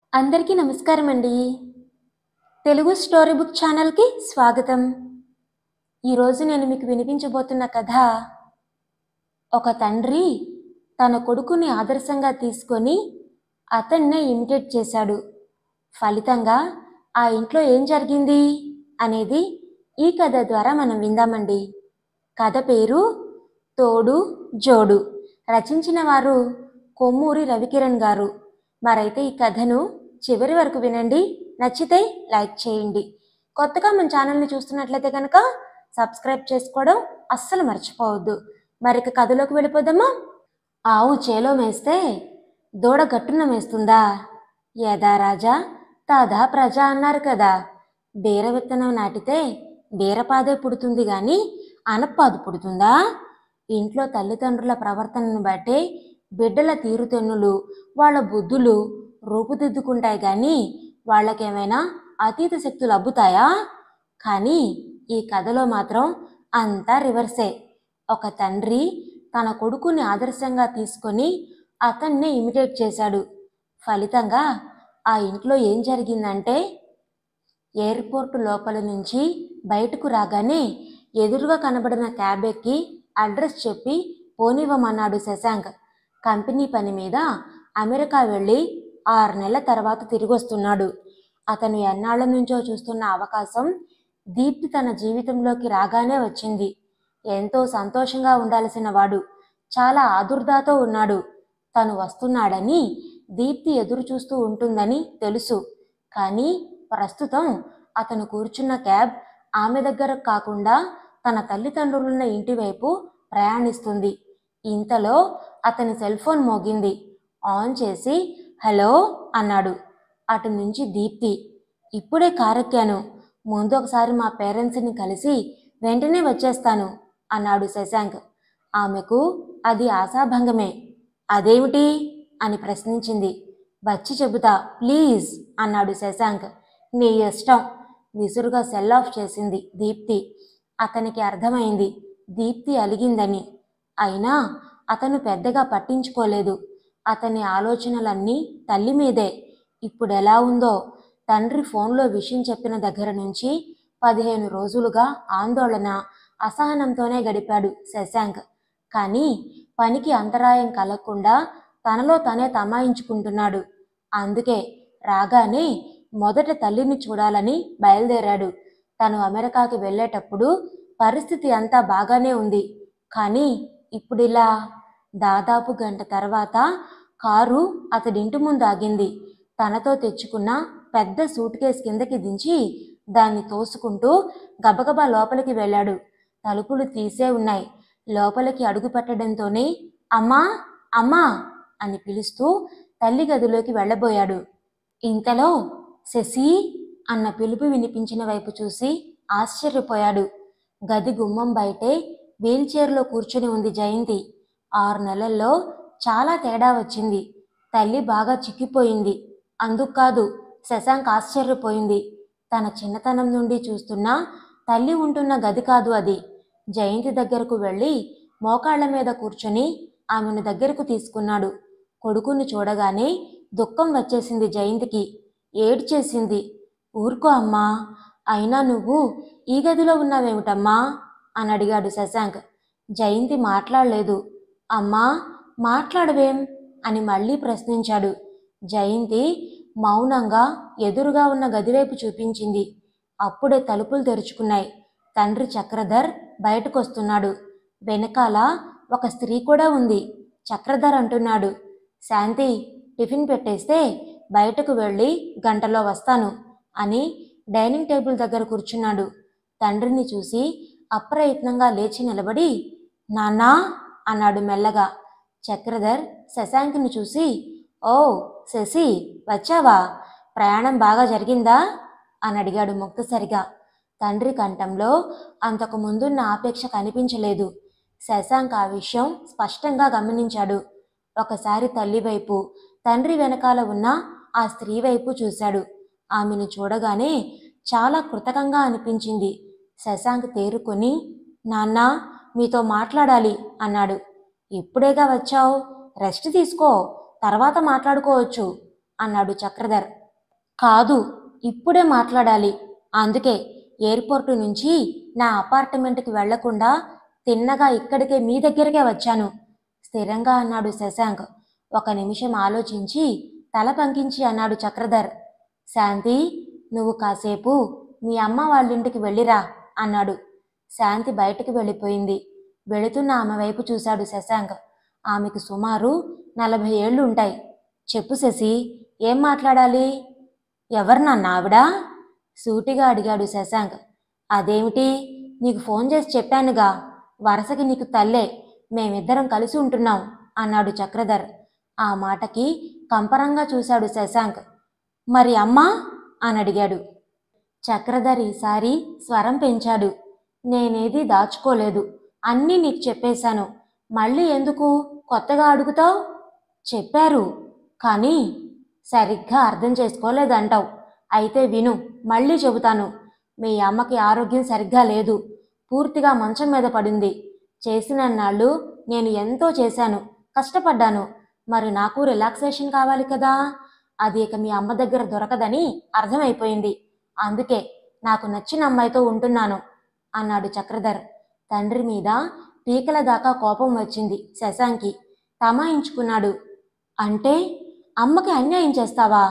అందరికీ నమస్కారం అండి తెలుగు స్టోరీ బుక్ ఛానల్కి స్వాగతం ఈరోజు నేను మీకు వినిపించబోతున్న కథ ఒక తండ్రి తన కొడుకుని ఆదర్శంగా తీసుకొని అతన్నే ఇమిటేట్ చేశాడు ఫలితంగా ఆ ఇంట్లో ఏం జరిగింది అనేది ఈ కథ ద్వారా మనం విందామండి కథ పేరు తోడు జోడు రచించిన వారు కొమ్మూరి రవికిరణ్ గారు మరైతే ఈ కథను చివరి వరకు వినండి నచ్చితే లైక్ చేయండి కొత్తగా మన ఛానల్ని చూస్తున్నట్లయితే కనుక సబ్స్క్రైబ్ చేసుకోవడం అస్సలు మర్చిపోవద్దు మరి ఇక కథలోకి వెళ్ళిపోదామా ఆవు చేలో మేస్తే దూడ గట్టున మేస్తుందా యథా రాజా తదా ప్రజ అన్నారు కదా బీర విత్తనం నాటితే బీరపాదే పుడుతుంది కానీ అనపాదు పుడుతుందా ఇంట్లో తల్లిదండ్రుల ప్రవర్తనను బట్టి బిడ్డల తీరుతెన్నులు వాళ్ళ బుద్ధులు రూపుదిద్దుకుంటాయి కానీ వాళ్ళకేమైనా అతీత శక్తులు అబ్బుతాయా కానీ ఈ కథలో మాత్రం అంతా రివర్సే ఒక తండ్రి తన కొడుకుని ఆదర్శంగా తీసుకొని అతన్ని ఇమిటేట్ చేశాడు ఫలితంగా ఆ ఇంట్లో ఏం జరిగిందంటే ఎయిర్పోర్ట్ లోపల నుంచి బయటకు రాగానే ఎదురుగా కనబడిన క్యాబ్ ఎక్కి అడ్రస్ చెప్పి పోనివ్వమన్నాడు శశాంక్ కంపెనీ పని మీద అమెరికా వెళ్ళి ఆరు నెలల తర్వాత తిరిగి వస్తున్నాడు అతను ఎన్నాళ్ళ నుంచో చూస్తున్న అవకాశం దీప్తి తన జీవితంలోకి రాగానే వచ్చింది ఎంతో సంతోషంగా ఉండాల్సిన వాడు చాలా ఆదుర్దాతో ఉన్నాడు తను వస్తున్నాడని దీప్తి ఎదురు చూస్తూ ఉంటుందని తెలుసు కానీ ప్రస్తుతం అతను కూర్చున్న క్యాబ్ ఆమె దగ్గర కాకుండా తన తల్లిదండ్రులున్న ఇంటి వైపు ప్రయాణిస్తుంది ఇంతలో అతని సెల్ ఫోన్ మోగింది ఆన్ చేసి హలో అన్నాడు అటు నుంచి దీప్తి ఇప్పుడే కారెక్కాను ముందు ఒకసారి మా పేరెంట్స్ని కలిసి వెంటనే వచ్చేస్తాను అన్నాడు శశాంక్ ఆమెకు అది ఆశాభంగమే అదేమిటి అని ప్రశ్నించింది వచ్చి చెబుతా ప్లీజ్ అన్నాడు శశాంక్ నీ ఇష్టం విసురుగా సెల్ ఆఫ్ చేసింది దీప్తి అతనికి అర్థమైంది దీప్తి అలిగిందని అయినా అతను పెద్దగా పట్టించుకోలేదు అతని ఆలోచనలన్నీ తల్లి మీదే ఇప్పుడు ఎలా ఉందో తండ్రి ఫోన్లో విషయం చెప్పిన దగ్గర నుంచి పదిహేను రోజులుగా ఆందోళన అసహనంతోనే గడిపాడు శశాంక్ కానీ పనికి అంతరాయం కలగకుండా తనలో తనే తమాయించుకుంటున్నాడు అందుకే రాగానే మొదట తల్లిని చూడాలని బయలుదేరాడు తను అమెరికాకి వెళ్ళేటప్పుడు పరిస్థితి అంతా బాగానే ఉంది కానీ ఇప్పుడిలా దాదాపు గంట తర్వాత కారు అతడింటి ముందు ఆగింది తనతో తెచ్చుకున్న పెద్ద సూట్ కేస్ కిందకి దించి దాన్ని తోసుకుంటూ గబగబా లోపలికి వెళ్ళాడు తలుపులు తీసే ఉన్నాయి లోపలికి అడుగు పెట్టడంతోనే అమ్మా అమ్మా అని పిలుస్తూ తల్లి గదిలోకి వెళ్ళబోయాడు ఇంతలో శశి అన్న పిలుపు వినిపించిన వైపు చూసి ఆశ్చర్యపోయాడు గది గుమ్మం బయటే వీల్ చైర్లో కూర్చుని ఉంది జయంతి ఆరు నెలల్లో చాలా తేడా వచ్చింది తల్లి బాగా చిక్కిపోయింది అందుకు కాదు శశాంక్ ఆశ్చర్యపోయింది తన చిన్నతనం నుండి చూస్తున్న తల్లి ఉంటున్న గది కాదు అది జయంతి దగ్గరకు వెళ్ళి మోకాళ్ల మీద కూర్చొని ఆమెను దగ్గరకు తీసుకున్నాడు కొడుకుని చూడగానే దుఃఖం వచ్చేసింది జయంతికి ఏడ్చేసింది ఊరుకో అమ్మా అయినా నువ్వు ఈ గదిలో ఉన్నావేమిటమ్మా అని అడిగాడు శశాంక్ జయంతి మాట్లాడలేదు అమ్మా మాట్లాడవేం అని మళ్ళీ ప్రశ్నించాడు జయంతి మౌనంగా ఎదురుగా ఉన్న గదివైపు చూపించింది అప్పుడే తలుపులు తెరుచుకున్నాయి తండ్రి చక్రధర్ బయటకొస్తున్నాడు వెనకాల ఒక స్త్రీ కూడా ఉంది చక్రధర్ అంటున్నాడు శాంతి టిఫిన్ పెట్టేస్తే బయటకు వెళ్ళి గంటలో వస్తాను అని డైనింగ్ టేబుల్ దగ్గర కూర్చున్నాడు తండ్రిని చూసి అప్రయత్నంగా లేచి నిలబడి నాన్నా అన్నాడు మెల్లగా చక్రధర్ శశాంక్ని చూసి ఓ శశి వచ్చావా ప్రయాణం బాగా జరిగిందా అని అడిగాడు ముక్తసరిగా తండ్రి కంఠంలో అంతకు ముందున్న ఆపేక్ష కనిపించలేదు శశాంక్ ఆ విషయం స్పష్టంగా గమనించాడు ఒకసారి తల్లి వైపు తండ్రి వెనకాల ఉన్న ఆ స్త్రీ వైపు చూశాడు ఆమెను చూడగానే చాలా కృతకంగా అనిపించింది శశాంక్ తేరుకొని నాన్నా మీతో మాట్లాడాలి అన్నాడు ఇప్పుడేగా వచ్చావు రెస్ట్ తీసుకో తర్వాత మాట్లాడుకోవచ్చు అన్నాడు చక్రధర్ కాదు ఇప్పుడే మాట్లాడాలి అందుకే ఎయిర్పోర్టు నుంచి నా అపార్ట్మెంట్కి వెళ్లకుండా తిన్నగా ఇక్కడికే మీ దగ్గరికే వచ్చాను స్థిరంగా అన్నాడు శశాంక్ ఒక నిమిషం ఆలోచించి తల పంకించి అన్నాడు చక్రధర్ శాంతి నువ్వు కాసేపు మీ అమ్మ వాళ్ళింటికి వెళ్ళిరా అన్నాడు శాంతి బయటికి వెళ్ళిపోయింది వెళుతున్న ఆమె వైపు చూశాడు శశాంక్ ఆమెకు సుమారు నలభై ఏళ్ళు ఉంటాయి చెప్పు శశి ఏం మాట్లాడాలి ఎవరు నన్ను ఆవిడ సూటిగా అడిగాడు శశాంక్ అదేమిటి నీకు ఫోన్ చేసి చెప్పానుగా వరసకి నీకు తల్లే మేమిద్దరం కలిసి ఉంటున్నాం అన్నాడు చక్రధర్ ఆ మాటకి కంపరంగా చూశాడు శశాంక్ మరి అమ్మా అని అడిగాడు చక్రధర్ ఈసారి స్వరం పెంచాడు నేనేది దాచుకోలేదు అన్నీ నీకు చెప్పేశాను మళ్ళీ ఎందుకు కొత్తగా అడుగుతావు చెప్పారు కానీ సరిగ్గా అర్థం చేసుకోలేదంటావు అయితే విను మళ్ళీ చెబుతాను మీ అమ్మకి ఆరోగ్యం సరిగ్గా లేదు పూర్తిగా మంచం మీద పడింది చేసిన నాళ్ళు నేను ఎంతో చేశాను కష్టపడ్డాను మరి నాకు రిలాక్సేషన్ కావాలి కదా అది ఇక మీ అమ్మ దగ్గర దొరకదని అర్థమైపోయింది అందుకే నాకు నచ్చిన అమ్మాయితో ఉంటున్నాను అన్నాడు చక్రధర్ తండ్రి మీద పీకల దాకా కోపం వచ్చింది శశాంకి తమాయించుకున్నాడు అంటే అమ్మకి అన్యాయం చేస్తావా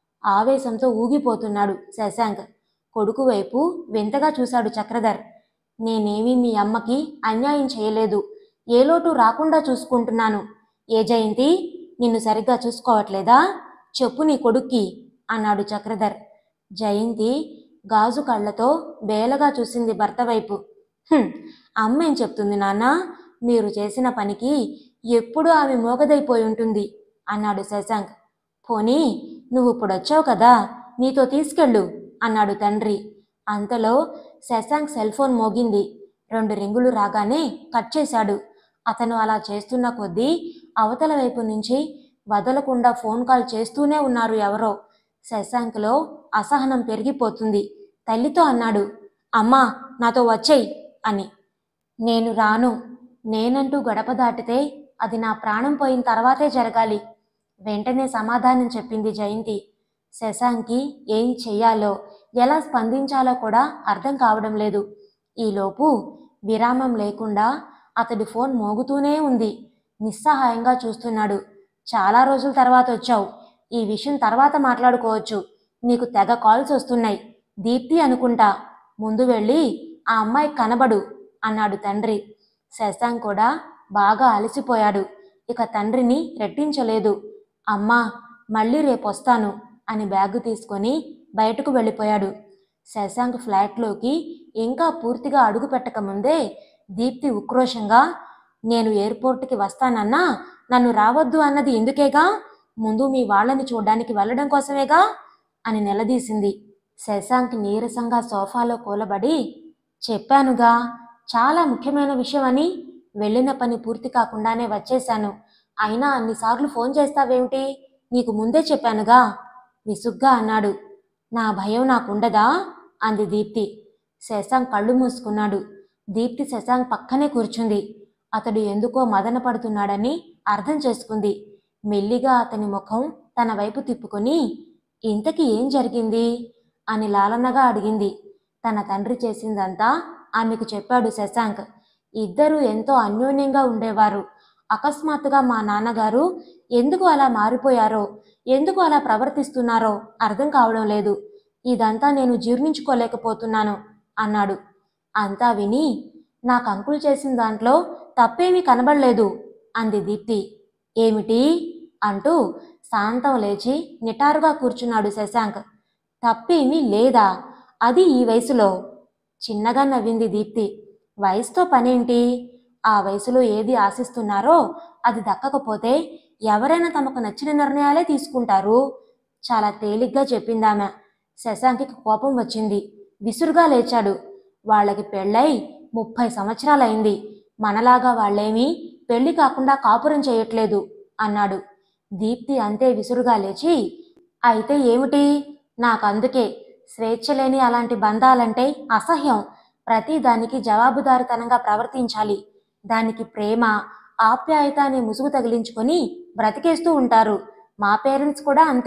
ఆవేశంతో ఊగిపోతున్నాడు శశాంక్ కొడుకు వైపు వింతగా చూశాడు చక్రధర్ నేనేమీ మీ అమ్మకి అన్యాయం చేయలేదు ఏ లోటు రాకుండా చూసుకుంటున్నాను ఏ జయంతి నిన్ను సరిగ్గా చూసుకోవట్లేదా చెప్పు నీ కొడుక్కి అన్నాడు చక్రధర్ జయంతి గాజు కళ్ళతో బేలగా చూసింది భర్త వైపు "హుం, అమ్మ ఏం చెప్తుంది నాన్న మీరు చేసిన పనికి ఎప్పుడూ ఆమె మోగదైపోయి ఉంటుంది అన్నాడు శశాంక్ పోనీ నువ్వు ఇప్పుడు వచ్చావు కదా నీతో తీసుకెళ్ళు అన్నాడు తండ్రి అంతలో శశాంక్ సెల్ ఫోన్ మోగింది రెండు రింగులు రాగానే కట్ చేశాడు అతను అలా చేస్తున్న కొద్దీ అవతల వైపు నుంచి వదలకుండా ఫోన్ కాల్ చేస్తూనే ఉన్నారు ఎవరో శశాంక్లో అసహనం పెరిగిపోతుంది తల్లితో అన్నాడు అమ్మా నాతో వచ్చేయ్ అని నేను రాను నేనంటూ గడప దాటితే అది నా ప్రాణం పోయిన తర్వాతే జరగాలి వెంటనే సమాధానం చెప్పింది జయంతి శశాంక్కి ఏం చెయ్యాలో ఎలా స్పందించాలో కూడా అర్థం కావడం లేదు ఈలోపు విరామం లేకుండా అతడి ఫోన్ మోగుతూనే ఉంది నిస్సహాయంగా చూస్తున్నాడు చాలా రోజుల తర్వాత వచ్చావు ఈ విషయం తర్వాత మాట్లాడుకోవచ్చు నీకు తెగ కాల్స్ వస్తున్నాయి దీప్తి అనుకుంటా ముందు వెళ్ళి ఆ అమ్మాయి కనబడు అన్నాడు తండ్రి శశాంక్ కూడా బాగా అలసిపోయాడు ఇక తండ్రిని రెట్టించలేదు అమ్మా మళ్ళీ రేపు వస్తాను అని బ్యాగు తీసుకొని బయటకు వెళ్ళిపోయాడు శశాంక్ ఫ్లాట్లోకి ఇంకా పూర్తిగా అడుగు పెట్టకముందే దీప్తి ఉక్రోషంగా నేను ఎయిర్పోర్ట్కి వస్తానన్నా నన్ను రావద్దు అన్నది ఎందుకేగా ముందు మీ వాళ్ళని చూడ్డానికి వెళ్ళడం కోసమేగా అని నిలదీసింది శశాంక్ నీరసంగా సోఫాలో కూలబడి చెప్పానుగా చాలా ముఖ్యమైన విషయం అని వెళ్ళిన పని పూర్తి కాకుండానే వచ్చేశాను అయినా అన్నిసార్లు ఫోన్ చేస్తావేమిటి నీకు ముందే చెప్పానుగా విసుగ్గా అన్నాడు నా భయం నాకుండదా అంది దీప్తి శశాంక్ కళ్ళు మూసుకున్నాడు దీప్తి శశాంక్ పక్కనే కూర్చుంది అతడు ఎందుకో మదన పడుతున్నాడని అర్థం చేసుకుంది మెల్లిగా అతని ముఖం తన వైపు తిప్పుకొని ఇంతకీ ఏం జరిగింది అని లాలనగా అడిగింది తన తండ్రి చేసిందంతా ఆమెకు చెప్పాడు శశాంక్ ఇద్దరూ ఎంతో అన్యోన్యంగా ఉండేవారు అకస్మాత్తుగా మా నాన్నగారు ఎందుకు అలా మారిపోయారో ఎందుకు అలా ప్రవర్తిస్తున్నారో అర్థం కావడం లేదు ఇదంతా నేను జీర్ణించుకోలేకపోతున్నాను అన్నాడు అంతా విని నాకు అంకుల్ చేసిన దాంట్లో తప్పేమీ కనబడలేదు అంది దీప్తి ఏమిటి అంటూ శాంతం లేచి నిటారుగా కూర్చున్నాడు శశాంక్ తప్పేమీ లేదా అది ఈ వయసులో చిన్నగా నవ్వింది దీప్తి వయసుతో పనేంటి ఆ వయసులో ఏది ఆశిస్తున్నారో అది దక్కకపోతే ఎవరైనా తమకు నచ్చిన నిర్ణయాలే తీసుకుంటారు చాలా తేలిగ్గా చెప్పిందామె శశాంక్కి కోపం వచ్చింది విసురుగా లేచాడు వాళ్ళకి పెళ్ళై ముప్పై సంవత్సరాలైంది మనలాగా వాళ్ళేమీ పెళ్లి కాకుండా కాపురం చేయట్లేదు అన్నాడు దీప్తి అంతే విసురుగా లేచి అయితే ఏమిటి నాకందుకే స్వేచ్ఛ లేని అలాంటి బంధాలంటే అసహ్యం ప్రతి దానికి జవాబుదారితనంగా ప్రవర్తించాలి దానికి ప్రేమ ఆప్యాయత అనే ముసుగు తగిలించుకొని బ్రతికేస్తూ ఉంటారు మా పేరెంట్స్ కూడా అంతే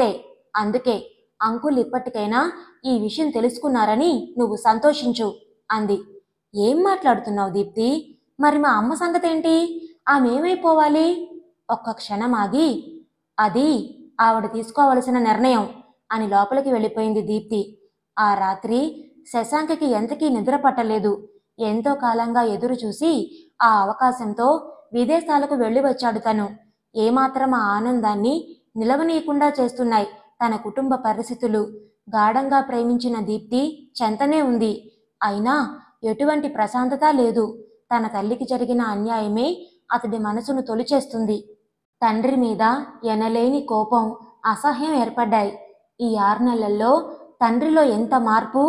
అందుకే అంకుల్ ఇప్పటికైనా ఈ విషయం తెలుసుకున్నారని నువ్వు సంతోషించు అంది ఏం మాట్లాడుతున్నావు దీప్తి మరి మా అమ్మ సంగతి ఏంటి ఆమె ఏమైపోవాలి ఒక్క క్షణం ఆగి అది ఆవిడ తీసుకోవలసిన నిర్ణయం అని లోపలికి వెళ్ళిపోయింది దీప్తి ఆ రాత్రి శశాంకకి ఎంతకీ నిద్ర పట్టలేదు ఎంతో కాలంగా ఎదురు చూసి ఆ అవకాశంతో విదేశాలకు వెళ్ళి వచ్చాడు తను ఏమాత్రం ఆ ఆనందాన్ని నిలవనీయకుండా చేస్తున్నాయి తన కుటుంబ పరిస్థితులు గాఢంగా ప్రేమించిన దీప్తి చెంతనే ఉంది అయినా ఎటువంటి ప్రశాంతత లేదు తన తల్లికి జరిగిన అన్యాయమే అతడి మనసును తొలిచేస్తుంది తండ్రి మీద ఎనలేని కోపం అసహ్యం ఏర్పడ్డాయి ఈ ఆరు నెలల్లో తండ్రిలో ఎంత మార్పు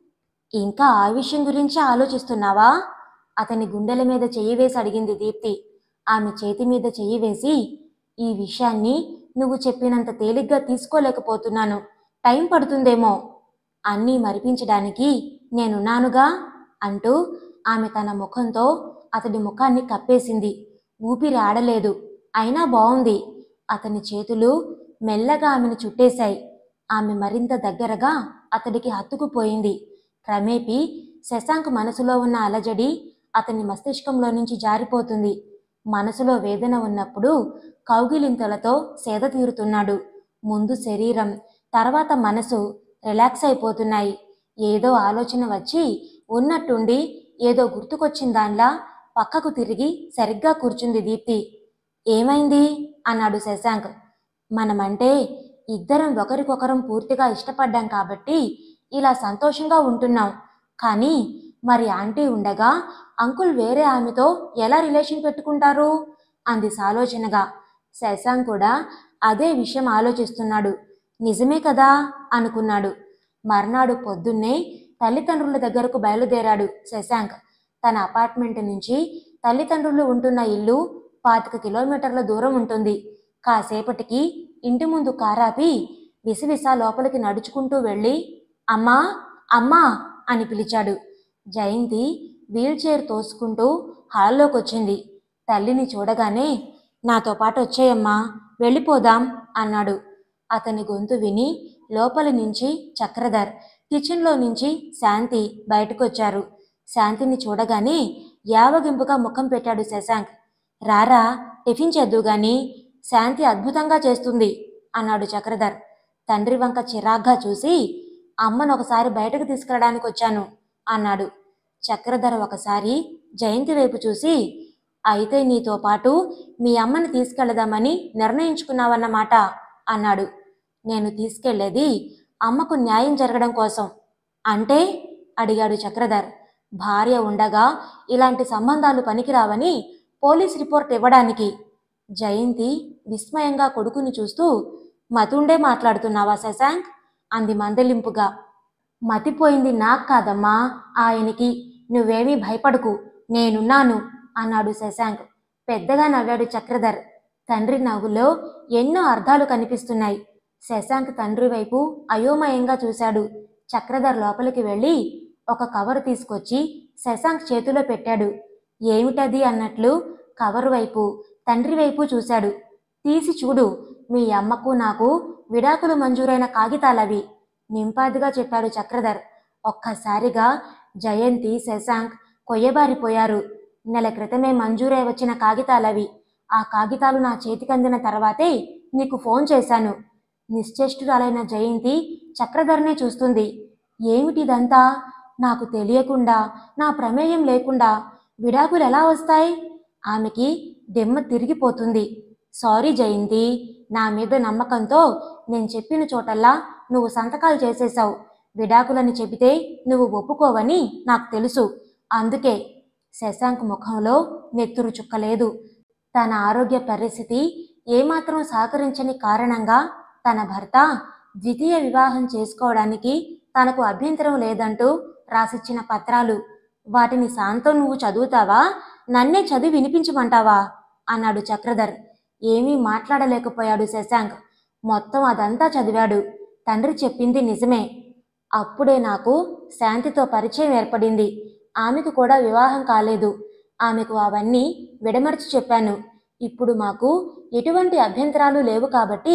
ఇంకా ఆ విషయం గురించి ఆలోచిస్తున్నావా అతని గుండెల మీద చెయ్యి వేసి అడిగింది దీప్తి ఆమె చేతి మీద చెయ్యి వేసి ఈ విషయాన్ని నువ్వు చెప్పినంత తేలిగ్గా తీసుకోలేకపోతున్నాను టైం పడుతుందేమో అన్నీ మరిపించడానికి నేనున్నానుగా అంటూ ఆమె తన ముఖంతో అతడి ముఖాన్ని కప్పేసింది ఊపిరి ఆడలేదు అయినా బాగుంది అతని చేతులు మెల్లగా ఆమెను చుట్టేశాయి ఆమె మరింత దగ్గరగా అతడికి హత్తుకుపోయింది క్రమేపీ శశాంక్ మనసులో ఉన్న అలజడి అతని మస్తిష్కంలో నుంచి జారిపోతుంది మనసులో వేదన ఉన్నప్పుడు కౌగిలింతలతో సేద తీరుతున్నాడు ముందు శరీరం తర్వాత మనసు రిలాక్స్ అయిపోతున్నాయి ఏదో ఆలోచన వచ్చి ఉన్నట్టుండి ఏదో గుర్తుకొచ్చిన దానిలా పక్కకు తిరిగి సరిగ్గా కూర్చుంది దీప్తి ఏమైంది అన్నాడు శశాంక్ మనమంటే ఇద్దరం ఒకరికొకరం పూర్తిగా ఇష్టపడ్డాం కాబట్టి ఇలా సంతోషంగా ఉంటున్నాం కానీ మరి ఆంటీ ఉండగా అంకుల్ వేరే ఆమెతో ఎలా రిలేషన్ పెట్టుకుంటారు అంది సాలోచనగా శశాంక్ కూడా అదే విషయం ఆలోచిస్తున్నాడు నిజమే కదా అనుకున్నాడు మర్నాడు పొద్దున్నే తల్లిదండ్రుల దగ్గరకు బయలుదేరాడు శశాంక్ తన అపార్ట్మెంట్ నుంచి తల్లిదండ్రులు ఉంటున్న ఇల్లు పాతిక కిలోమీటర్ల దూరం ఉంటుంది కాసేపటికి ఇంటి ముందు కారాపి విసివిస లోపలికి నడుచుకుంటూ వెళ్ళి అమ్మా అమ్మా అని పిలిచాడు జయంతి వీల్చైర్ తోసుకుంటూ హాల్లోకి వచ్చింది తల్లిని చూడగానే నాతో పాటు వచ్చేయమ్మా వెళ్ళిపోదాం అన్నాడు అతని గొంతు విని లోపలి నుంచి చక్రధర్ కిచెన్లో నుంచి శాంతి బయటకొచ్చారు శాంతిని చూడగానే యావగింపుగా ముఖం పెట్టాడు శశాంక్ రారా టిఫిన్ చేద్దు గాని శాంతి అద్భుతంగా చేస్తుంది అన్నాడు చక్రధర్ తండ్రి వంక చిరాగ్గా చూసి అమ్మను ఒకసారి బయటకు తీసుకెళ్ళడానికి వచ్చాను అన్నాడు చక్రధర్ ఒకసారి జయంతి వైపు చూసి అయితే నీతో పాటు మీ అమ్మని తీసుకెళ్దామని నిర్ణయించుకున్నావన్నమాట అన్నాడు నేను తీసుకెళ్లేది అమ్మకు న్యాయం జరగడం కోసం అంటే అడిగాడు చక్రధర్ భార్య ఉండగా ఇలాంటి సంబంధాలు పనికిరావని పోలీస్ రిపోర్ట్ ఇవ్వడానికి జయంతి విస్మయంగా కొడుకుని చూస్తూ మతుండే మాట్లాడుతున్నావా శశాంక్ అంది మందలింపుగా మతిపోయింది నాకు కాదమ్మా ఆయనకి నువ్వేమీ భయపడకు నేనున్నాను అన్నాడు శశాంక్ పెద్దగా నవ్వాడు చక్రధర్ తండ్రి నవ్వులో ఎన్నో అర్థాలు కనిపిస్తున్నాయి శశాంక్ తండ్రి వైపు అయోమయంగా చూశాడు చక్రధర్ లోపలికి వెళ్ళి ఒక కవర్ తీసుకొచ్చి శశాంక్ చేతిలో పెట్టాడు ఏమిటది అన్నట్లు కవర్ వైపు తండ్రి వైపు చూశాడు తీసి చూడు మీ అమ్మకు నాకు విడాకులు మంజూరైన కాగితాలవి నింపాదిగా చెప్పాడు చక్రధర్ ఒక్కసారిగా జయంతి శశాంక్ కొయ్యబారిపోయారు నెల క్రితమే మంజూరై వచ్చిన కాగితాలవి ఆ కాగితాలు నా చేతికందిన తర్వాతే నీకు ఫోన్ చేశాను నిశ్చేష్టురాలైన జయంతి చక్రధర్నే చూస్తుంది ఏమిటిదంతా నాకు తెలియకుండా నా ప్రమేయం లేకుండా విడాకులు ఎలా వస్తాయి ఆమెకి దెమ్మ తిరిగిపోతుంది సారీ జయంతి నా మీద నమ్మకంతో నేను చెప్పిన చోటల్లా నువ్వు సంతకాలు చేసేశావు విడాకులని చెబితే నువ్వు ఒప్పుకోవని నాకు తెలుసు అందుకే శశాంక్ ముఖంలో నెత్తురు చుక్కలేదు తన ఆరోగ్య పరిస్థితి ఏమాత్రం సహకరించని కారణంగా తన భర్త ద్వితీయ వివాహం చేసుకోవడానికి తనకు అభ్యంతరం లేదంటూ రాసిచ్చిన పత్రాలు వాటిని శాంతం నువ్వు చదువుతావా నన్నే చదివి వినిపించమంటావా అన్నాడు చక్రధర్ ఏమీ మాట్లాడలేకపోయాడు శశాంక్ మొత్తం అదంతా చదివాడు తండ్రి చెప్పింది నిజమే అప్పుడే నాకు శాంతితో పరిచయం ఏర్పడింది ఆమెకు కూడా వివాహం కాలేదు ఆమెకు అవన్నీ విడమర్చి చెప్పాను ఇప్పుడు మాకు ఎటువంటి అభ్యంతరాలు లేవు కాబట్టి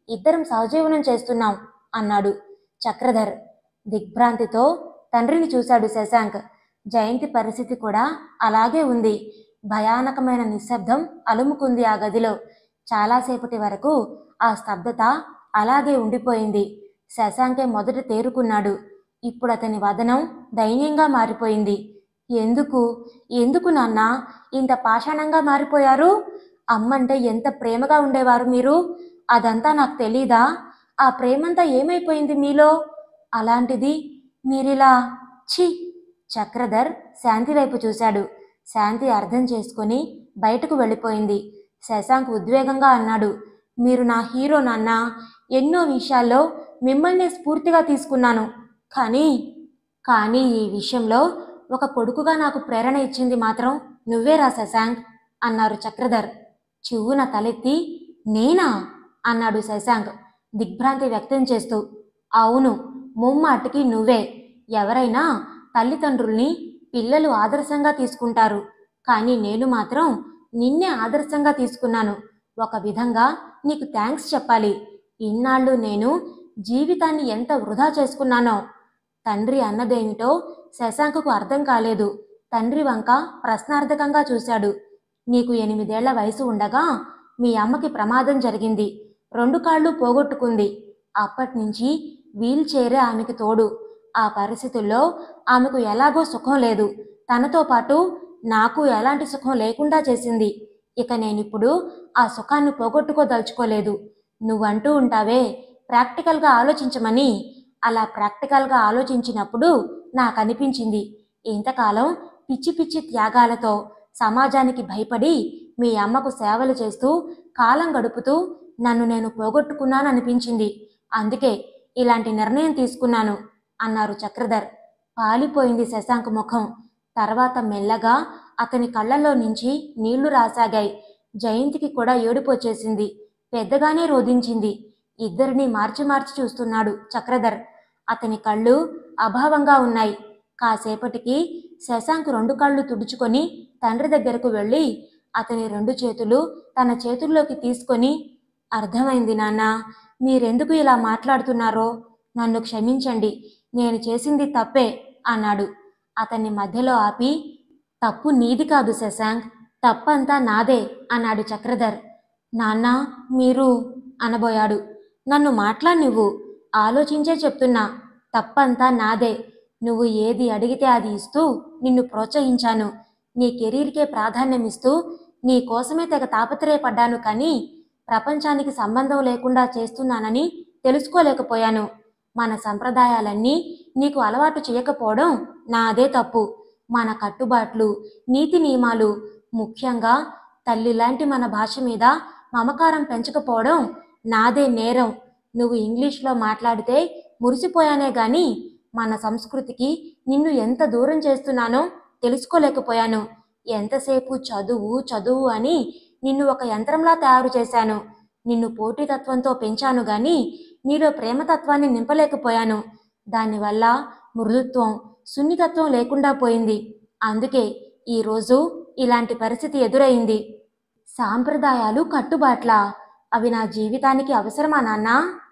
ఇద్దరం సహజీవనం చేస్తున్నాం అన్నాడు చక్రధర్ దిగ్భ్రాంతితో తండ్రిని చూశాడు శశాంక్ జయంతి పరిస్థితి కూడా అలాగే ఉంది భయానకమైన నిశ్శబ్దం అలుముకుంది ఆ గదిలో చాలాసేపటి వరకు ఆ స్తబ్దత అలాగే ఉండిపోయింది శశాంకే మొదట తేరుకున్నాడు ఇప్పుడు అతని వదనం దైన్యంగా మారిపోయింది ఎందుకు ఎందుకు నాన్న ఇంత పాషాణంగా మారిపోయారు అమ్మంటే ఎంత ప్రేమగా ఉండేవారు మీరు అదంతా నాకు తెలీదా ఆ ప్రేమంతా ఏమైపోయింది మీలో అలాంటిది మీరిలా ఛీ చక్రధర్ శాంతి వైపు చూశాడు శాంతి అర్థం చేసుకొని బయటకు వెళ్ళిపోయింది శశాంక్ ఉద్వేగంగా అన్నాడు మీరు నా హీరో నాన్న ఎన్నో విషయాల్లో మిమ్మల్ని స్ఫూర్తిగా తీసుకున్నాను కానీ కానీ ఈ విషయంలో ఒక కొడుకుగా నాకు ప్రేరణ ఇచ్చింది మాత్రం నువ్వేరా శశాంక్ అన్నారు చక్రధర్ చివ్వున తలెత్తి నేనా అన్నాడు శశాంక్ దిగ్భ్రాంతి వ్యక్తం చేస్తూ అవును ముమ్మాటికి నువ్వే ఎవరైనా తల్లిదండ్రుల్ని పిల్లలు ఆదర్శంగా తీసుకుంటారు కానీ నేను మాత్రం నిన్నే ఆదర్శంగా తీసుకున్నాను ఒక విధంగా నీకు థ్యాంక్స్ చెప్పాలి ఇన్నాళ్ళు నేను జీవితాన్ని ఎంత వృధా చేసుకున్నానో తండ్రి అన్నదేమిటో శశాంకుకు అర్థం కాలేదు తండ్రి వంక ప్రశ్నార్థకంగా చూశాడు నీకు ఎనిమిదేళ్ల వయసు ఉండగా మీ అమ్మకి ప్రమాదం జరిగింది రెండు కాళ్ళు పోగొట్టుకుంది అప్పటినుంచి వీల్ చైరే ఆమెకి తోడు ఆ పరిస్థితుల్లో ఆమెకు ఎలాగో సుఖం లేదు తనతో పాటు నాకు ఎలాంటి సుఖం లేకుండా చేసింది ఇక నేనిప్పుడు ఆ సుఖాన్ని పోగొట్టుకోదలుచుకోలేదు నువ్వంటూ ఉంటావే ప్రాక్టికల్గా ఆలోచించమని అలా ప్రాక్టికల్గా ఆలోచించినప్పుడు నాకు అనిపించింది ఇంతకాలం పిచ్చి పిచ్చి త్యాగాలతో సమాజానికి భయపడి మీ అమ్మకు సేవలు చేస్తూ కాలం గడుపుతూ నన్ను నేను పోగొట్టుకున్నాననిపించింది అందుకే ఇలాంటి నిర్ణయం తీసుకున్నాను అన్నారు చక్రధర్ పాలిపోయింది శశాంక్ ముఖం తర్వాత మెల్లగా అతని కళ్ళల్లో నుంచి నీళ్లు రాసాగాయి జయంతికి కూడా ఏడుపు వచ్చేసింది పెద్దగానే రోధించింది ఇద్దరిని మార్చి మార్చి చూస్తున్నాడు చక్రధర్ అతని కళ్ళు అభావంగా ఉన్నాయి కాసేపటికి శశాంక్ రెండు కళ్ళు తుడుచుకొని తండ్రి దగ్గరకు వెళ్ళి అతని రెండు చేతులు తన చేతుల్లోకి తీసుకొని అర్థమైంది నాన్న మీరెందుకు ఇలా మాట్లాడుతున్నారో నన్ను క్షమించండి నేను చేసింది తప్పే అన్నాడు అతన్ని మధ్యలో ఆపి తప్పు నీది కాదు శశాంక్ తప్పంతా నాదే అన్నాడు చక్రధర్ నాన్న మీరు అనబోయాడు నన్ను మాట్లాడినివ్వు ఆలోచించే చెప్తున్నా తప్పంతా నాదే నువ్వు ఏది అడిగితే అది ఇస్తూ నిన్ను ప్రోత్సహించాను నీ కెరీర్కే ప్రాధాన్యమిస్తూ నీ కోసమే తెగ తాపత్రయపడ్డాను కానీ ప్రపంచానికి సంబంధం లేకుండా చేస్తున్నానని తెలుసుకోలేకపోయాను మన సంప్రదాయాలన్నీ నీకు అలవాటు చేయకపోవడం నాదే తప్పు మన కట్టుబాట్లు నీతి నియమాలు ముఖ్యంగా తల్లి లాంటి మన భాష మీద మమకారం పెంచకపోవడం నాదే నేరం నువ్వు ఇంగ్లీష్లో మాట్లాడితే మురిసిపోయానే గాని మన సంస్కృతికి నిన్ను ఎంత దూరం చేస్తున్నానో తెలుసుకోలేకపోయాను ఎంతసేపు చదువు చదువు అని నిన్ను ఒక యంత్రంలా తయారు చేశాను నిన్ను పోటీతత్వంతో పెంచాను గాని నీలో ప్రేమతత్వాన్ని నింపలేకపోయాను దానివల్ల మృదుత్వం సున్నితత్వం లేకుండా పోయింది అందుకే ఈరోజు ఇలాంటి పరిస్థితి ఎదురైంది సాంప్రదాయాలు కట్టుబాట్లా అవి నా జీవితానికి అవసరమా నాన్న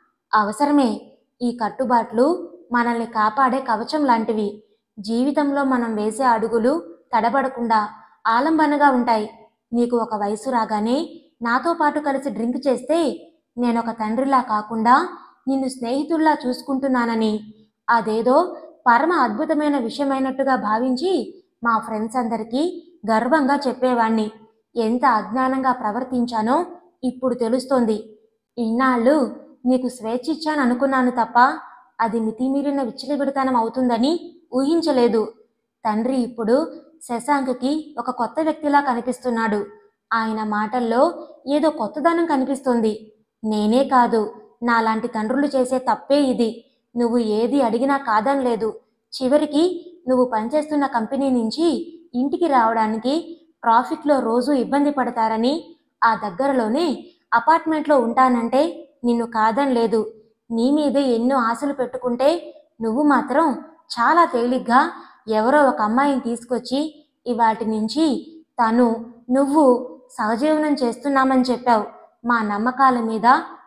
అవసరమే ఈ కట్టుబాట్లు మనల్ని కాపాడే కవచం లాంటివి జీవితంలో మనం వేసే అడుగులు తడబడకుండా ఆలంబనగా ఉంటాయి నీకు ఒక వయసు రాగానే నాతో పాటు కలిసి డ్రింక్ చేస్తే నేను ఒక తండ్రిలా కాకుండా నిన్ను స్నేహితుల్లా చూసుకుంటున్నానని అదేదో పరమ అద్భుతమైన విషయమైనట్టుగా భావించి మా ఫ్రెండ్స్ అందరికీ గర్వంగా చెప్పేవాణ్ణి ఎంత అజ్ఞానంగా ప్రవర్తించానో ఇప్పుడు తెలుస్తోంది ఇన్నాళ్ళు నీకు స్వేచ్ఛ ఇచ్చాను అనుకున్నాను తప్ప అది మితిమీరిన విచ్చలవిడతనం అవుతుందని ఊహించలేదు తండ్రి ఇప్పుడు శశాంక్కి ఒక కొత్త వ్యక్తిలా కనిపిస్తున్నాడు ఆయన మాటల్లో ఏదో కొత్తదనం కనిపిస్తుంది నేనే కాదు నాలాంటి తండ్రులు చేసే తప్పే ఇది నువ్వు ఏది అడిగినా కాదనలేదు చివరికి నువ్వు పనిచేస్తున్న కంపెనీ నుంచి ఇంటికి రావడానికి ట్రాఫిక్లో రోజు ఇబ్బంది పడతారని ఆ దగ్గరలోనే అపార్ట్మెంట్లో ఉంటానంటే నిన్ను కాదనలేదు నీ మీదే ఎన్నో ఆశలు పెట్టుకుంటే నువ్వు మాత్రం చాలా తేలిగ్గా ఎవరో ఒక అమ్మాయిని తీసుకొచ్చి ఇవాటి నుంచి తను నువ్వు సహజీవనం చేస్తున్నామని చెప్పావు మా నమ్మకాల మీద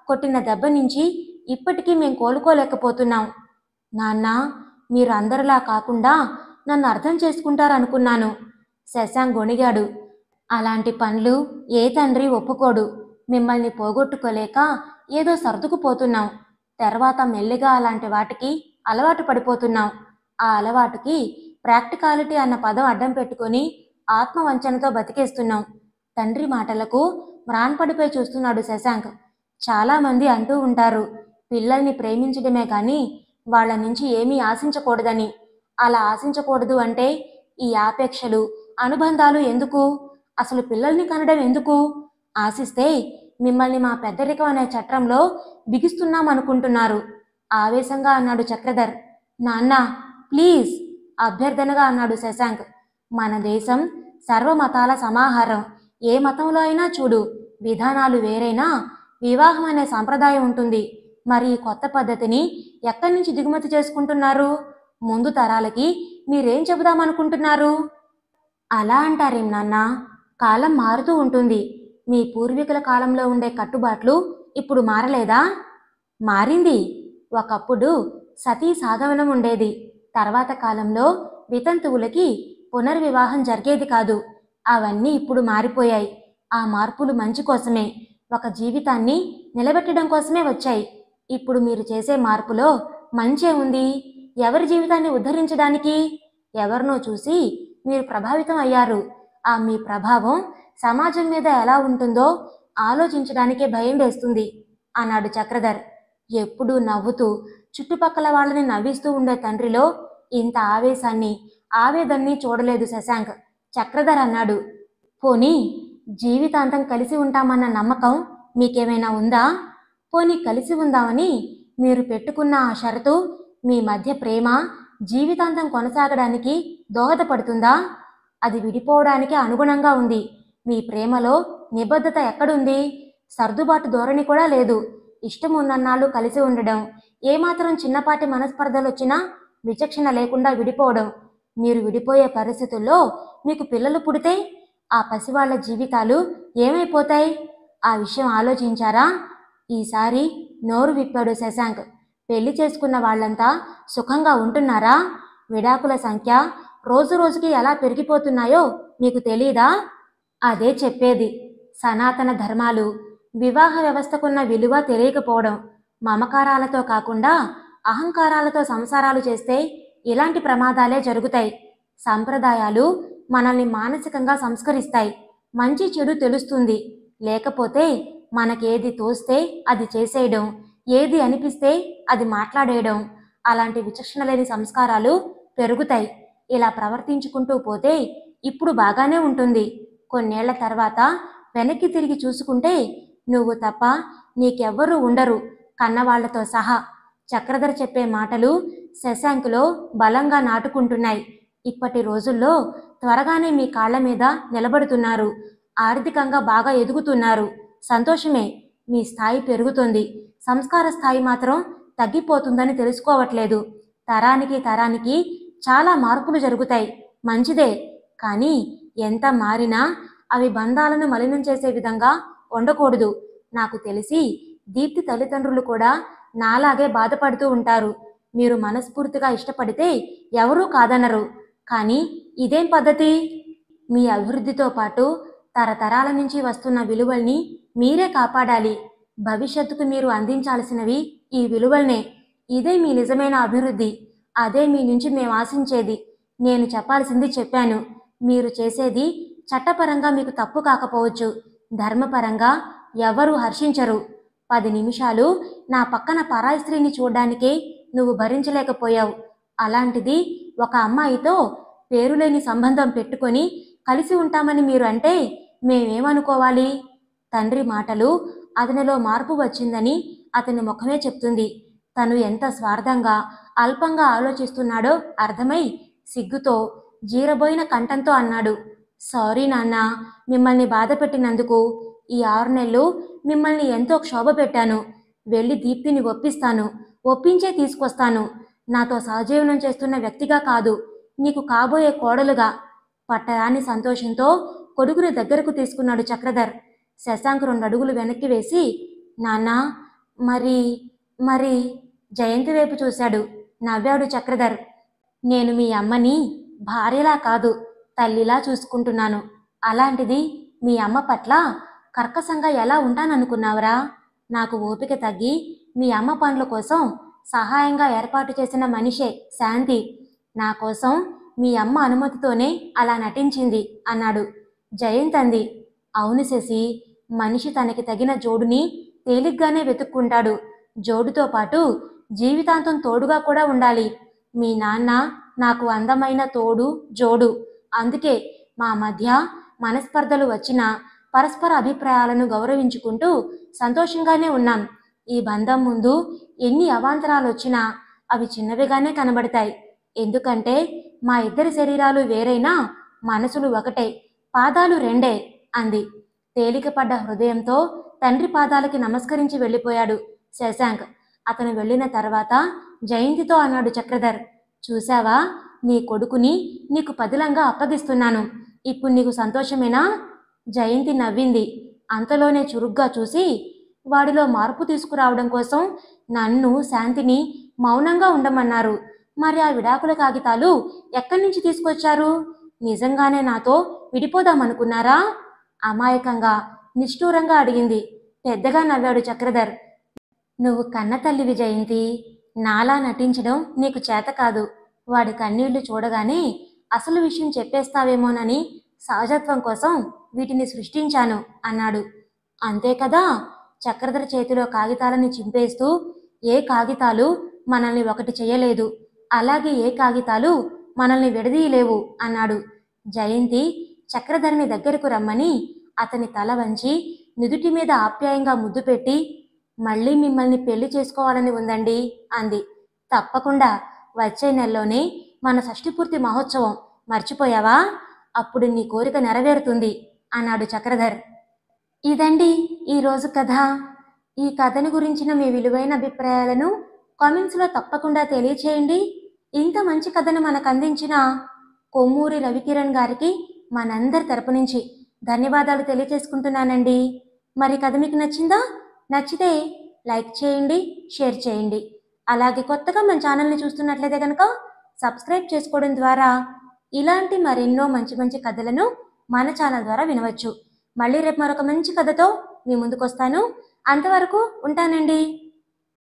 కొట్టిన దెబ్బ నుంచి ఇప్పటికీ మేం కోలుకోలేకపోతున్నాం నాన్న మీరు అందరిలా కాకుండా నన్ను అర్థం చేసుకుంటారనుకున్నాను శశాంక్ గొణిగాడు అలాంటి పనులు ఏ తండ్రి ఒప్పుకోడు మిమ్మల్ని పోగొట్టుకోలేక ఏదో సర్దుకుపోతున్నాం తర్వాత మెల్లిగా అలాంటి వాటికి అలవాటు పడిపోతున్నాం ఆ అలవాటుకి ప్రాక్టికాలిటీ అన్న పదం అడ్డం పెట్టుకొని ఆత్మవంచనతో బతికేస్తున్నాం తండ్రి మాటలకు మ్రాన్పడిపోయి చూస్తున్నాడు శశాంక్ చాలామంది అంటూ ఉంటారు పిల్లల్ని ప్రేమించడమే కానీ వాళ్ళ నుంచి ఏమీ ఆశించకూడదని అలా ఆశించకూడదు అంటే ఈ ఆపేక్షలు అనుబంధాలు ఎందుకు అసలు పిల్లల్ని కనడం ఎందుకు ఆశిస్తే మిమ్మల్ని మా పెద్దరికం అనే చట్రంలో బిగిస్తున్నాం అనుకుంటున్నారు ఆవేశంగా అన్నాడు చక్రధర్ నాన్న ప్లీజ్ అభ్యర్థనగా అన్నాడు శశాంక్ మన దేశం సర్వమతాల సమాహారం ఏ మతంలో అయినా చూడు విధానాలు వేరైనా వివాహం అనే సంప్రదాయం ఉంటుంది మరి ఈ కొత్త పద్ధతిని ఎక్కడి నుంచి దిగుమతి చేసుకుంటున్నారు ముందు తరాలకి మీరేం చెబుదామనుకుంటున్నారు అలా అంటారేం నాన్న కాలం మారుతూ ఉంటుంది మీ పూర్వీకుల కాలంలో ఉండే కట్టుబాట్లు ఇప్పుడు మారలేదా మారింది ఒకప్పుడు సతీ సాగమనం ఉండేది తర్వాత కాలంలో వితంతువులకి పునర్వివాహం జరిగేది కాదు అవన్నీ ఇప్పుడు మారిపోయాయి ఆ మార్పులు మంచి కోసమే ఒక జీవితాన్ని నిలబెట్టడం కోసమే వచ్చాయి ఇప్పుడు మీరు చేసే మార్పులో మంచే ఉంది ఎవరి జీవితాన్ని ఉద్ధరించడానికి ఎవరినో చూసి మీరు ప్రభావితం అయ్యారు ఆ మీ ప్రభావం సమాజం మీద ఎలా ఉంటుందో ఆలోచించడానికే భయం వేస్తుంది అన్నాడు చక్రధర్ ఎప్పుడూ నవ్వుతూ చుట్టుపక్కల వాళ్ళని నవ్విస్తూ ఉండే తండ్రిలో ఇంత ఆవేశాన్ని ఆవేదన్ని చూడలేదు శశాంక్ చక్రధర్ అన్నాడు పోనీ జీవితాంతం కలిసి ఉంటామన్న నమ్మకం మీకేమైనా ఉందా పోనీ కలిసి ఉందామని మీరు పెట్టుకున్న ఆ షరతు మీ మధ్య ప్రేమ జీవితాంతం కొనసాగడానికి దోహదపడుతుందా అది విడిపోవడానికి అనుగుణంగా ఉంది మీ ప్రేమలో నిబద్ధత ఎక్కడుంది సర్దుబాటు ధోరణి కూడా లేదు ఇష్టం ఉన్నన్నాళ్ళు కలిసి ఉండడం ఏమాత్రం చిన్నపాటి మనస్పర్ధలు వచ్చినా విచక్షణ లేకుండా విడిపోవడం మీరు విడిపోయే పరిస్థితుల్లో మీకు పిల్లలు పుడితే ఆ పసివాళ్ల జీవితాలు ఏమైపోతాయి ఆ విషయం ఆలోచించారా ఈసారి నోరు విప్పాడు శశాంక్ పెళ్లి చేసుకున్న వాళ్ళంతా సుఖంగా ఉంటున్నారా విడాకుల సంఖ్య రోజు రోజుకి ఎలా పెరిగిపోతున్నాయో మీకు తెలీదా అదే చెప్పేది సనాతన ధర్మాలు వివాహ వ్యవస్థకున్న విలువ తెలియకపోవడం మమకారాలతో కాకుండా అహంకారాలతో సంసారాలు చేస్తే ఇలాంటి ప్రమాదాలే జరుగుతాయి సంప్రదాయాలు మనల్ని మానసికంగా సంస్కరిస్తాయి మంచి చెడు తెలుస్తుంది లేకపోతే మనకేది తోస్తే అది చేసేయడం ఏది అనిపిస్తే అది మాట్లాడేయడం అలాంటి విచక్షణ లేని సంస్కారాలు పెరుగుతాయి ఇలా ప్రవర్తించుకుంటూ పోతే ఇప్పుడు బాగానే ఉంటుంది కొన్నేళ్ల తర్వాత వెనక్కి తిరిగి చూసుకుంటే నువ్వు తప్ప నీకెవ్వరూ ఉండరు కన్నవాళ్లతో సహా చక్రధర్ చెప్పే మాటలు శశాంక్లో బలంగా నాటుకుంటున్నాయి ఇప్పటి రోజుల్లో త్వరగానే మీ కాళ్ళ మీద నిలబడుతున్నారు ఆర్థికంగా బాగా ఎదుగుతున్నారు సంతోషమే మీ స్థాయి పెరుగుతుంది సంస్కార స్థాయి మాత్రం తగ్గిపోతుందని తెలుసుకోవట్లేదు తరానికి తరానికి చాలా మార్పులు జరుగుతాయి మంచిదే కానీ ఎంత మారినా అవి బంధాలను మలినం చేసే విధంగా ఉండకూడదు నాకు తెలిసి దీప్తి తల్లిదండ్రులు కూడా నాలాగే బాధపడుతూ ఉంటారు మీరు మనస్ఫూర్తిగా ఇష్టపడితే ఎవరూ కాదనరు కానీ ఇదేం పద్ధతి మీ అభివృద్ధితో పాటు తరతరాల నుంచి వస్తున్న విలువల్ని మీరే కాపాడాలి భవిష్యత్తుకు మీరు అందించాల్సినవి ఈ విలువల్నే ఇదే మీ నిజమైన అభివృద్ధి అదే మీ నుంచి మేము ఆశించేది నేను చెప్పాల్సింది చెప్పాను మీరు చేసేది చట్టపరంగా మీకు తప్పు కాకపోవచ్చు ధర్మపరంగా ఎవరూ హర్షించరు పది నిమిషాలు నా పక్కన పరాయి స్త్రీని చూడ్డానికే నువ్వు భరించలేకపోయావు అలాంటిది ఒక అమ్మాయితో పేరులేని సంబంధం పెట్టుకొని కలిసి ఉంటామని మీరు అంటే మేమేమనుకోవాలి తండ్రి మాటలు అతనిలో మార్పు వచ్చిందని అతని ముఖమే చెప్తుంది తను ఎంత స్వార్థంగా అల్పంగా ఆలోచిస్తున్నాడో అర్థమై సిగ్గుతో జీరబోయిన కంఠంతో అన్నాడు సారీ నాన్న మిమ్మల్ని బాధ పెట్టినందుకు ఈ ఆరు నెలలు మిమ్మల్ని ఎంతో క్షోభ పెట్టాను వెళ్ళి దీప్తిని ఒప్పిస్తాను ఒప్పించే తీసుకొస్తాను నాతో సహజీవనం చేస్తున్న వ్యక్తిగా కాదు నీకు కాబోయే కోడలుగా పట్టరాని సంతోషంతో కొడుకుని దగ్గరకు తీసుకున్నాడు చక్రధర్ శశాంక్ రెండు అడుగులు వెనక్కి వేసి నాన్న మరి మరి జయంతి వైపు చూశాడు నవ్వాడు చక్రధర్ నేను మీ అమ్మని భార్యలా కాదు తల్లిలా చూసుకుంటున్నాను అలాంటిది మీ అమ్మ పట్ల కర్కశంగా ఎలా ఉంటాననుకున్నావురా నాకు ఓపిక తగ్గి మీ అమ్మ పనుల కోసం సహాయంగా ఏర్పాటు చేసిన మనిషే శాంతి నా కోసం మీ అమ్మ అనుమతితోనే అలా నటించింది అన్నాడు జయంత్ అంది అవును శశి మనిషి తనకి తగిన జోడుని తేలిగ్గానే వెతుక్కుంటాడు జోడుతో పాటు జీవితాంతం తోడుగా కూడా ఉండాలి మీ నాన్న నాకు అందమైన తోడు జోడు అందుకే మా మధ్య మనస్పర్ధలు వచ్చినా పరస్పర అభిప్రాయాలను గౌరవించుకుంటూ సంతోషంగానే ఉన్నాం ఈ బంధం ముందు ఎన్ని అవాంతరాలు వచ్చినా అవి చిన్నవిగానే కనబడతాయి ఎందుకంటే మా ఇద్దరి శరీరాలు వేరైనా మనసులు ఒకటే పాదాలు రెండే అంది తేలికపడ్డ హృదయంతో తండ్రి పాదాలకి నమస్కరించి వెళ్ళిపోయాడు శశాంక్ అతను వెళ్ళిన తర్వాత జయంతితో అన్నాడు చక్రధర్ చూశావా నీ కొడుకుని నీకు పదిలంగా అప్పగిస్తున్నాను ఇప్పుడు నీకు సంతోషమేనా జయంతి నవ్వింది అంతలోనే చురుగ్గా చూసి వాడిలో మార్పు తీసుకురావడం కోసం నన్ను శాంతిని మౌనంగా ఉండమన్నారు మరి ఆ విడాకుల కాగితాలు ఎక్కడి నుంచి తీసుకొచ్చారు నిజంగానే నాతో విడిపోదామనుకున్నారా అమాయకంగా నిష్ఠూరంగా అడిగింది పెద్దగా నవ్వాడు చక్రధర్ నువ్వు కన్న తల్లివి జయంతి నాలా నటించడం నీకు చేత కాదు వాడి కన్నీళ్లు చూడగానే అసలు విషయం చెప్పేస్తావేమోనని సహజత్వం కోసం వీటిని సృష్టించాను అన్నాడు అంతే కదా చక్రధర చేతిలో కాగితాలని చింపేస్తూ ఏ కాగితాలు మనల్ని ఒకటి చేయలేదు అలాగే ఏ కాగితాలు మనల్ని విడదీయలేవు అన్నాడు జయంతి చక్రధర్ని దగ్గరకు రమ్మని అతని తల వంచి నుదుటి మీద ఆప్యాయంగా ముద్దు పెట్టి మళ్ళీ మిమ్మల్ని పెళ్లి చేసుకోవాలని ఉందండి అంది తప్పకుండా వచ్చే నెలలోనే మన షష్ఠిపూర్తి మహోత్సవం మర్చిపోయావా అప్పుడు నీ కోరిక నెరవేరుతుంది అన్నాడు చక్రధర్ ఇదండి ఈరోజు కథ ఈ కథని గురించిన మీ విలువైన అభిప్రాయాలను కామెంట్స్లో తప్పకుండా తెలియచేయండి ఇంత మంచి కథను మనకు అందించిన కొమ్మూరి రవికిరణ్ గారికి మనందరి తరపు నుంచి ధన్యవాదాలు తెలియచేసుకుంటున్నానండి మరి కథ మీకు నచ్చిందా నచ్చితే లైక్ చేయండి షేర్ చేయండి అలాగే కొత్తగా మన ఛానల్ని చూస్తున్నట్లయితే కనుక సబ్స్క్రైబ్ చేసుకోవడం ద్వారా ఇలాంటి మరెన్నో మంచి మంచి కథలను మన ఛానల్ ద్వారా వినవచ్చు మళ్ళీ రేపు మరొక మంచి కథతో మీ ముందుకు వస్తాను అంతవరకు ఉంటానండి